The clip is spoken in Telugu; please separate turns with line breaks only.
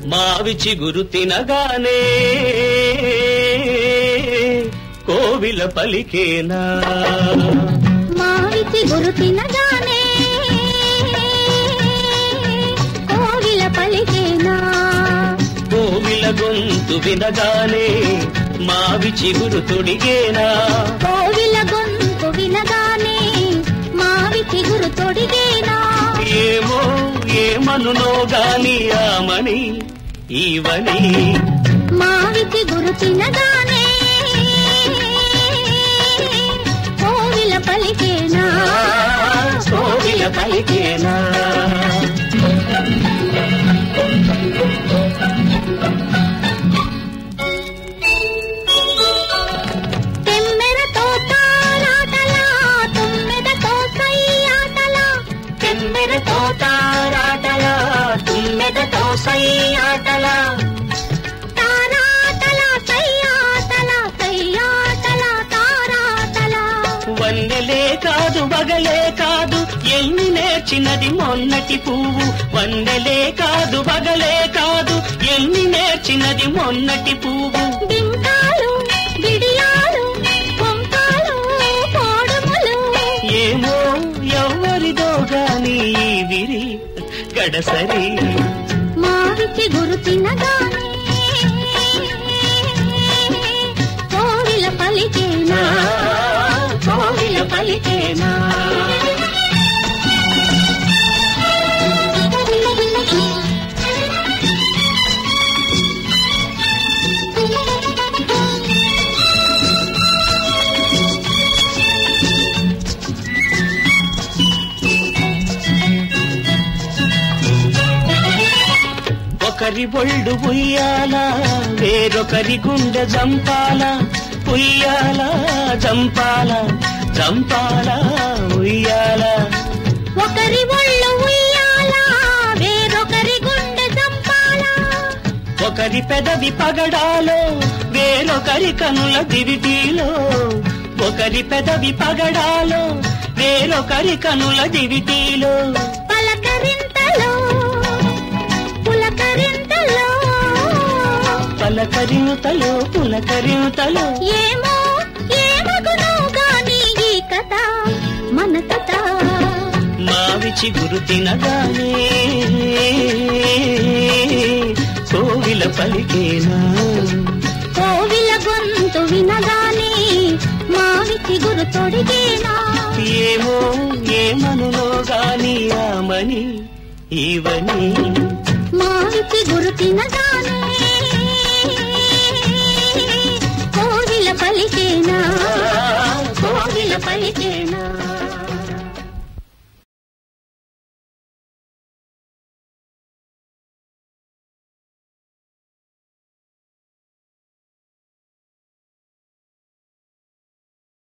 మావి చిగురు తినగానే కోవిల పలికేనా
మావిచి గురు తినగానే కోవిల పలికేనా
కోవిల గొంతు వినగానే మావి చిగురు తొడిగేనా
కోవిల గొంతు వినగానే మావిచి గురు తొడిగేనా
ఏమో ఏమనునో గాని ఆమని ఈవని
మావిచి గురు తినగానే కోవిల పలికేనా
కోవిల పలికేనా
తెమ్మెరతో తారాటలా తుమ్మెదతో సయ్యాటలా
తెమ్మెరతో తారాటలా తుమ్మెదతో సై ఆటలా
తారాటలా సయ్యాటలా సయ్యాటలా తారాటలా
వన్నెలే కాదు బగలే కాదు ఎన్ని నేర్చినది మొన్నటి పువ్వు వన్నెలే కాదు బగలే కాదు ఎన్ని నేర్చినది మొన్నటి పువ్వు
బింకాలు బిడియాలు పొంకాలు కోడుములు
ఏమో ఎవరిదో గాని ఈ విరి గడసరి
మావిచి గురు తినగానే కోవిల పలికేనా
కోవిల పలికేనా ఒకరి ఒళ్ళు ఉయ్యాల వేరొకరి గుండె జంపాల ఉయ్యాల జంపాల జంపాల ఉయ్యాల
ఒకరి ఒళ్ళు ఉయ్యాల వేరొకరి గుండె చంపాల
ఒకరి పెదవి పగడాలో వేరొకరి కనుల దివిటీలో ఒకరి పెదవి పగడాలో వేరొకరి కనుల దివిటీలో
పలకరింతలో పులకరింతలో
పలకరింతలో పులకరింతలో
ఏమో ఏమగును గాని ఈ కథ మన కథ
మావి చిగురు తినగానే కోవిల పలికేనా
కోవిల గొంతు వినగానే మావిచి గురు తొడిగేనా
ఏమో ఏమనులో గాని ఆమని ఈవని
మావిచి గురు తినగానే కోవిల పలికేనా
కోవిల పలికేనా